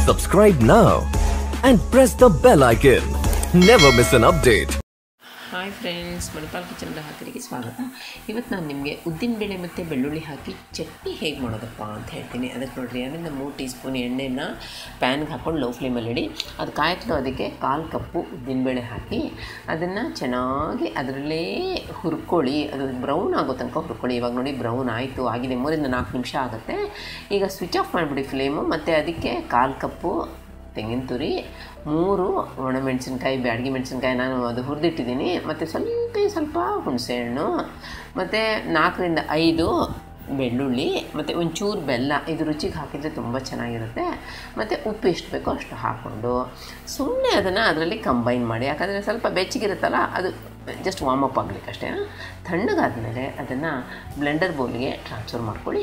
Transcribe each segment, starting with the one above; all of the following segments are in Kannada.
Subscribe now and press the bell icon. Never miss an update. Hi friends Manipal kitchen ಗ್ರಾಹಕರಿಗೆ ಸ್ವಾಗತ ಇವತ್ತು ನಾನು ನಿಮಗೆ ಉದ್ದಿನಬೇಳೆ ಮತ್ತು ಬೆಳ್ಳುಳ್ಳಿ ಹಾಕಿ ಚಟ್ನಿ ಹೇಗೆ ಮಾಡೋದಪ್ಪ ಅಂತ ಹೇಳ್ತೀನಿ ಅದಕ್ಕೆ ನೋಡಿರಿ ಅದರಿಂದ ಮೂರು ಟೀ ಸ್ಪೂನ್ ಎಣ್ಣೆನ ಪ್ಯಾನ್ಗೆ ಹಾಕ್ಕೊಂಡು ಲೋ ಫ್ಲೇಮಲ್ಲಿ ಇಡಿ ಅದು ಕಾಯಕ್ಲು ಅದಕ್ಕೆ ಕಾಲು ಕಪ್ಪು ಉದ್ದಿನಬೇಳೆ ಹಾಕಿ ಅದನ್ನು ಚೆನ್ನಾಗಿ ಅದರಲ್ಲೇ ಹುರ್ಕೊಳ್ಳಿ ಅದು ಬ್ರೌನ್ ಆಗೋ ತನಕ ಹುರ್ಕೊಳ್ಳಿ ಇವಾಗ ನೋಡಿ ಬ್ರೌನ್ ಆಯಿತು ಆಗಿದೆ ಮೂರಿಂದ ನಾಲ್ಕು ನಿಮಿಷ ಆಗುತ್ತೆ ಈಗ ಸ್ವಿಚ್ ಆಫ್ ಮಾಡಿಬಿಡಿ ಫ್ಲೇಮು ಮತ್ತು ಅದಕ್ಕೆ ಕಾಲು ಕಪ್ಪು ತೆಂಗಿನ ತುರಿ ಮೂರು ಒಣಮೆಣಸಿನ್ಕಾಯಿ ಬ್ಯಾಡಗಿ ಮೆಣಸಿನ್ಕಾಯಿ ನಾನು ಅದು ಹುರಿದಿಟ್ಟಿದ್ದೀನಿ ಮತ್ತು ಸ್ವಲ್ಪ ಸ್ವಲ್ಪ ಹುಣಸೆಹಣ್ಣು ಮತ್ತು ನಾಲ್ಕರಿಂದ ಐದು ಬೆಳ್ಳುಳ್ಳಿ ಮತ್ತು ಒಂಚೂರು ಬೆಲ್ಲ ಇದು ರುಚಿಗೆ ಹಾಕಿದರೆ ತುಂಬ ಚೆನ್ನಾಗಿರುತ್ತೆ ಮತ್ತು ಉಪ್ಪು ಎಷ್ಟು ಬೇಕೋ ಅಷ್ಟು ಹಾಕ್ಕೊಂಡು ಸುಮ್ಮನೆ ಅದನ್ನು ಅದರಲ್ಲಿ ಕಂಬೈನ್ ಮಾಡಿ ಯಾಕಂದರೆ ಸ್ವಲ್ಪ ಬೆಚ್ಚಗಿರುತ್ತಲ್ಲ ಅದು ಜಸ್ಟ್ ವಾರ್ಮ್ ಅಪ್ ಆಗಲಿಕ್ಕೆ ಅಷ್ಟೇ ತಣ್ಣಗಾದಮೇಲೆ ಅದನ್ನು ಬ್ಲೆಂಡರ್ ಬೌಲ್ಗೆ ಟ್ರಾನ್ಸ್ಫರ್ ಮಾಡ್ಕೊಳ್ಳಿ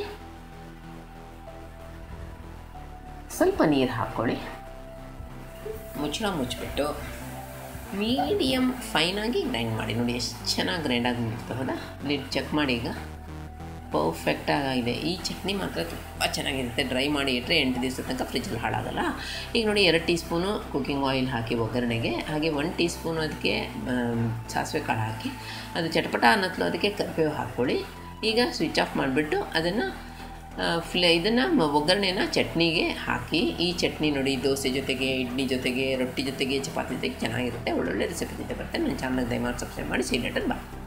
ಸ್ವಲ್ಪ ನೀರು ಹಾಕ್ಕೊಳ್ಳಿ ಮುಚ್ಚಳ ಮುಚ್ಚಿಬಿಟ್ಟು ಮೀಡಿಯಮ್ ಫೈನಾಗಿ ಗ್ರೈಂಡ್ ಮಾಡಿ ನೋಡಿ ಎಷ್ಟು ಚೆನ್ನಾಗಿ ಗ್ರೈಂಡ್ ಆಗಿ ಹೌದಾ ಲಿಡ್ ಚೆಕ್ ಮಾಡಿ ಈಗ ಪರ್ಫೆಕ್ಟಾಗಿದೆ ಈ ಚಟ್ನಿ ಮಾತ್ರ ತುಂಬ ಚೆನ್ನಾಗಿರುತ್ತೆ ಡ್ರೈ ಮಾಡಿ ಇಟ್ಟರೆ ಎಂಟು ದಿವಸದ ತನಕ ಫ್ರಿಜ್ಜಲ್ಲಿ ಹಾಳಾಗಲ್ಲ ಈಗ ನೋಡಿ ಎರಡು ಟೀ ಸ್ಪೂನು ಕುಕ್ಕಿಂಗ್ ಆಯಿಲ್ ಹಾಕಿ ಒಗ್ಗರಣೆಗೆ ಹಾಗೆ ಒನ್ ಟೀ ಸ್ಪೂನು ಅದಕ್ಕೆ ಸಾಸಿವೆ ಕಾಳು ಹಾಕಿ ಅದು ಚಟಪಟ ಅನ್ನತ್ಲು ಅದಕ್ಕೆ ಕರಿಬೇವು ಹಾಕ್ಕೊಳ್ಳಿ ಈಗ ಸ್ವಿಚ್ ಆಫ್ ಮಾಡಿಬಿಟ್ಟು ಅದನ್ನು ಫ್ಲೇ ಇದನ್ನು ಒಗ್ಗರಣೆನ ಚಟ್ನಿಗೆ ಹಾಕಿ ಈ ಚಟ್ನಿ ನೋಡಿ ದೋಸೆ ಜೊತೆಗೆ ಇಡ್ಲಿ ಜೊತೆಗೆ ರೊಟ್ಟಿ ಜೊತೆಗೆ ಚಪಾತಿ ಜೊತೆಗೆ ಚೆನ್ನಾಗಿರುತ್ತೆ ಒಳ್ಳೊಳ್ಳೆ ರೆಸಿಪಿ ಜೊತೆ ಬರುತ್ತೆ ನನ್ನ ಚಾನಲ್ ದಯಮಾಡಿ ಸಬ್ಸ್ಕ್ರೈಬ್ ಮಾಡಿ ಸಿ ಲೆಟರ್ ಬಾಯ್